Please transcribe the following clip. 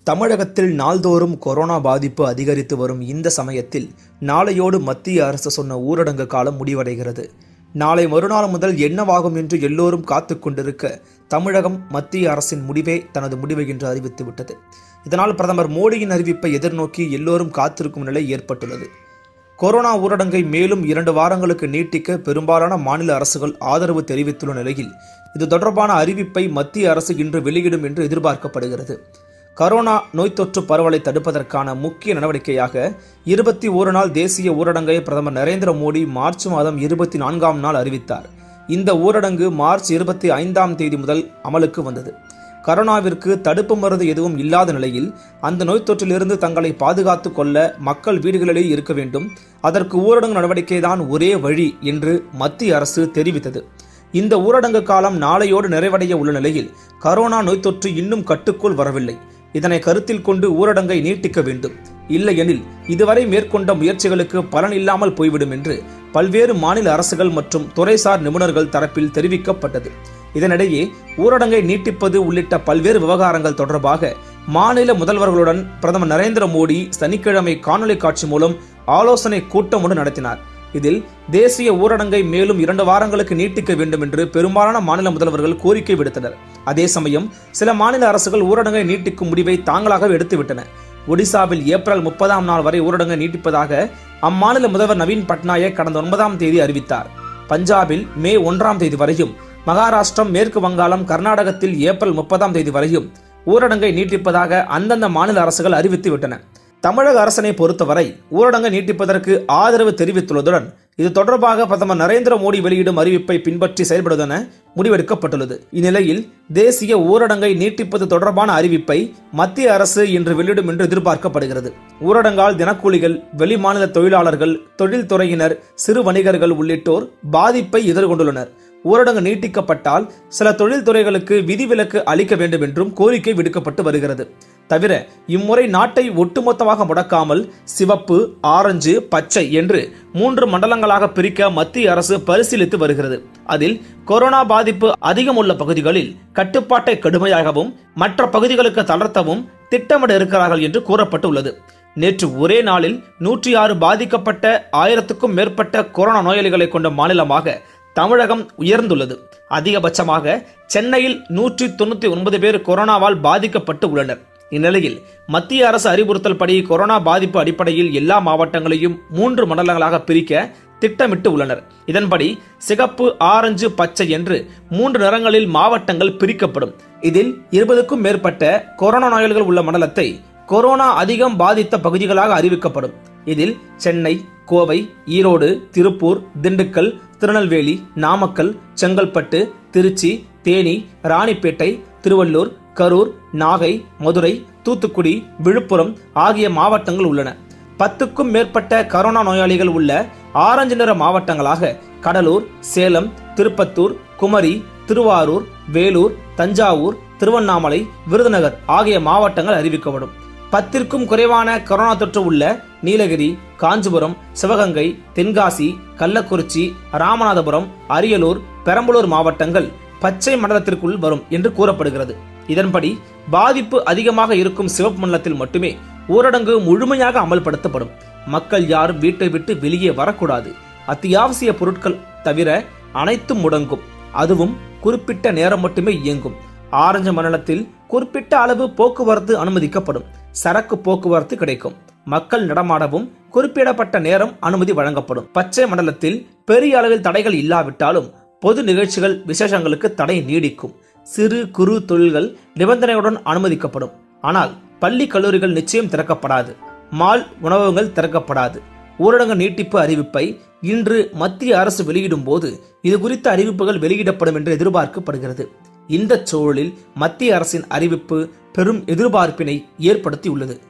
தமிழகத்தில் நாள்தோறும் கொரோனா பாதிப்பு அதிகரித்து வரும் இந்த சமயத்தில் நாளையோடு மத்திய அரசு சொன்ன ஊரடங்கு காலம் முடிவடைகிறது நாளை மறுநாள் முதல் என்னவாகும் என்று எல்லோரும் காத்து கொண்டிருக்க தமிழகம் மத்திய அரசின் முடிவே தனது முடிவை என்று அறிவித்துவிட்டது இதனால் பிரதமர் மோடியின் அறிவிப்பை எதிர்நோக்கி எல்லோரும் காத்திருக்கும் நிலை ஏற்பட்டுள்ளது கொரோனா ஊரடங்கை மேலும் இரண்டு வாரங்களுக்கு நீட்டிக்க பெரும்பாலான மாநில அரசுகள் ஆதரவு தெரிவித்துள்ள நிலையில் இது தொடர்பான அறிவிப்பை மத்திய அரசு இன்று வெளியிடும் என்று எதிர்பார்க்கப்படுகிறது கரோனா நோய் தொற்று பரவலை தடுப்பதற்கான முக்கிய நடவடிக்கையாக இருபத்தி ஒரு நாள் தேசிய ஊரடங்கை பிரதமர் நரேந்திர மோடி மார்ச் மாதம் இருபத்தி நான்காம் நாள் அறிவித்தார் இந்த ஊரடங்கு மார்ச் இருபத்தி ஐந்தாம் தேதி முதல் அமலுக்கு வந்தது கரோனாவிற்கு தடுப்பு மருந்து எதுவும் இல்லாத நிலையில் அந்த நோய் தொற்றிலிருந்து தங்களை பாதுகாத்துக் கொள்ள மக்கள் வீடுகளிலேயே இருக்க வேண்டும் அதற்கு ஊரடங்கு நடவடிக்கை தான் ஒரே வழி என்று மத்திய அரசு தெரிவித்தது இந்த ஊரடங்கு காலம் நாளையோடு நிறைவடைய உள்ள நிலையில் கரோனா நோய் தொற்று இன்னும் கட்டுக்குள் வரவில்லை இதனை கருத்தில் கொண்டு ஊரடங்கை நீட்டிக்க வேண்டும் இல்லையெனில் இதுவரை மேற்கொண்ட முயற்சிகளுக்கு பலன் இல்லாமல் போய்விடும் என்று பல்வேறு மாநில அரசுகள் மற்றும் துறைசார் நிபுணர்கள் தரப்பில் தெரிவிக்கப்பட்டது இதனிடையே ஊரடங்கை நீட்டிப்பது உள்ளிட்ட பல்வேறு விவகாரங்கள் தொடர்பாக மாநில முதல்வர்களுடன் பிரதமர் நரேந்திர மோடி சனிக்கிழமை காணொலி காட்சி மூலம் ஆலோசனை கூட்டம் ஒன்று நடத்தினார் இதில் தேசிய ஊரடங்கை மேலும் இரண்டு வாரங்களுக்கு நீட்டிக்க வேண்டும் என்று பெரும்பாலான மாநில முதல்வர்கள் கோரிக்கை விடுத்தனர் அதே சமயம் சில மாநில அரசுகள் ஊரடங்கை நீட்டிக்கும் முடிவை தாங்களாகவே எடுத்துவிட்டன ஒடிசாவில் ஏப்ரல் முப்பதாம் நாள் வரை ஊரடங்கை நீட்டிப்பதாக அம்மாநில முதல்வர் நவீன் பட்நாயக் கடந்த ஒன்பதாம் தேதி அறிவித்தார் பஞ்சாபில் மே ஒன்றாம் தேதி வரையும் மகாராஷ்டிரம் மேற்கு வங்காளம் கர்நாடகத்தில் ஏப்ரல் முப்பதாம் தேதி வரையும் ஊரடங்கை நீட்டிப்பதாக அந்தந்த மாநில அரசுகள் அறிவித்து விட்டன தமிழக அரசனை பொறுத்தவரை ஊரடங்கை நீட்டிப்பதற்கு ஆதரவு தெரிவித்துள்ளதுடன் இது தொடர்பாக பிரதமர் நரேந்திர மோடி வெளியிடும் அறிவிப்பை பின்பற்றி செயல்படுவதென முடிவெடுக்கப்பட்டுள்ளது இந்நிலையில் தேசிய ஊரடங்கை நீட்டிப்பது தொடர்பான அறிவிப்பை மத்திய அரசு இன்று வெளியிடும் என்று எதிர்பார்க்கப்படுகிறது ஊரடங்கால் தினக்கூலிகள் வெளிமாநில தொழிலாளர்கள் தொழில்துறையினர் சிறு வணிகர்கள் உள்ளிட்டோர் பாதிப்பை எதிர்கொண்டுள்ளனர் ஊரடங்கு நீட்டிக்கப்பட்டால் சில தொழில்துறைகளுக்கு விதிவிலக்கு அளிக்க வேண்டும் என்றும் கோரிக்கை விடுக்கப்பட்டு வருகிறது தவிர இம்முறை நாட்டை ஒட்டுமொத்தமாக முடக்காமல் சிவப்பு ஆரஞ்சு பச்சை என்று மூன்று மண்டலங்களாக பிரிக்க மத்திய அரசு பரிசீலித்து வருகிறது அதில் கொரோனா பாதிப்பு அதிகம் உள்ள பகுதிகளில் கட்டுப்பாட்டை கடுமையாகவும் மற்ற பகுதிகளுக்கு தளர்த்தவும் திட்டமிட இருக்கிறார்கள் என்று கூறப்பட்டுள்ளது நேற்று ஒரே நாளில் நூற்றி ஆறு பாதிக்கப்பட்ட ஆயிரத்துக்கும் மேற்பட்ட கொரோனா நோயாளிகளை கொண்ட மாநிலமாக தமிழகம் உயர்ந்துள்ளது அதிகபட்சமாக சென்னையில் நூற்றி தொண்ணூத்தி ஒன்பது பேர் கொரோனாவால் பாதிக்கப்பட்டு உள்ளனர் இந்நிலையில் மத்திய அரசு அறிவுறுத்தல் படி கொரோனா பாதிப்பு அடிப்படையில் எல்லா மாவட்டங்களையும் மூன்று மண்டலங்களாக பிரிக்க திட்டமிட்டு உள்ளனர் இதன்படி சிகப்பு ஆரஞ்சு பச்சை என்று மூன்று நிறங்களில் மாவட்டங்கள் பிரிக்கப்படும் இதில் இருபதுக்கும் மேற்பட்ட கொரோனா நோயாளிகள் உள்ள மண்டலத்தை கொரோனா அதிகம் பாதித்த பகுதிகளாக அறிவிக்கப்படும் இதில் சென்னை கோவை ஈரோடு திருப்பூர் திண்டுக்கல் திருநெல்வேலி நாமக்கல் செங்கல்பட்டு திருச்சி தேனி ராணிப்பேட்டை திருவள்ளூர் கரூர் நாகை மதுரை தூத்துக்குடி விழுப்புரம் ஆகிய மாவட்டங்கள் உள்ளன பத்துக்கும் மேற்பட்ட கரோனா நோயாளிகள் உள்ள ஆரஞ்சு நிற மாவட்டங்களாக கடலூர் சேலம் திருப்பத்தூர் குமரி திருவாரூர் வேலூர் தஞ்சாவூர் திருவண்ணாமலை விருதுநகர் ஆகிய மாவட்டங்கள் அறிவிக்கப்படும் பத்திற்கும் குறைவான கொரோனா தொற்று உள்ள நீலகிரி காஞ்சிபுரம் சிவகங்கை தென்காசி கள்ளக்குறிச்சி ராமநாதபுரம் அரியலூர் பெரம்பலூர் மாவட்டங்கள் பச்சை மண்டலத்திற்குள் வரும் என்று கூறப்படுகிறது இதன்படி பாதிப்பு அதிகமாக இருக்கும் சிவப்பு மண்டலத்தில் மட்டுமே ஊரடங்கு முழுமையாக அமல்படுத்தப்படும் மக்கள் யாரும் வீட்டை விட்டு வெளியே வரக்கூடாது அத்தியாவசிய பொருட்கள் தவிர அனைத்தும் முடங்கும் அதுவும் குறிப்பிட்ட நேரம் மட்டுமே இயங்கும் ஆரஞ்சு மண்டலத்தில் குறிப்பிட்ட அளவு போக்குவரத்து அனுமதிக்கப்படும் சரக்கு போக்குவரத்து கிடைக்கும் மக்கள் நடமாடவும் குறிப்பிடப்பட்ட நேரம் அனுமதி வழங்கப்படும் பச்சை மண்டலத்தில் பெரிய அளவில் தடைகள் இல்லாவிட்டாலும் பொது நிகழ்ச்சிகள் விசேஷங்களுக்கு தடை நீடிக்கும் சிறு குறு தொழில்கள் நிபந்தனையுடன் அனுமதிக்கப்படும் ஆனால் பள்ளி கல்லூரிகள் நிச்சயம் திறக்கப்படாது மால் உணவகங்கள் திறக்கப்படாது ஊரடங்கு நீட்டிப்பு அறிவிப்பை இன்று மத்திய அரசு வெளியிடும் போது இது குறித்த அறிவிப்புகள் வெளியிடப்படும் என்று எதிர்பார்க்கப்படுகிறது இந்த சூழலில் மத்திய அரசின் அறிவிப்பு பெரும் எதிர்பார்ப்பினை ஏற்படுத்தியுள்ளது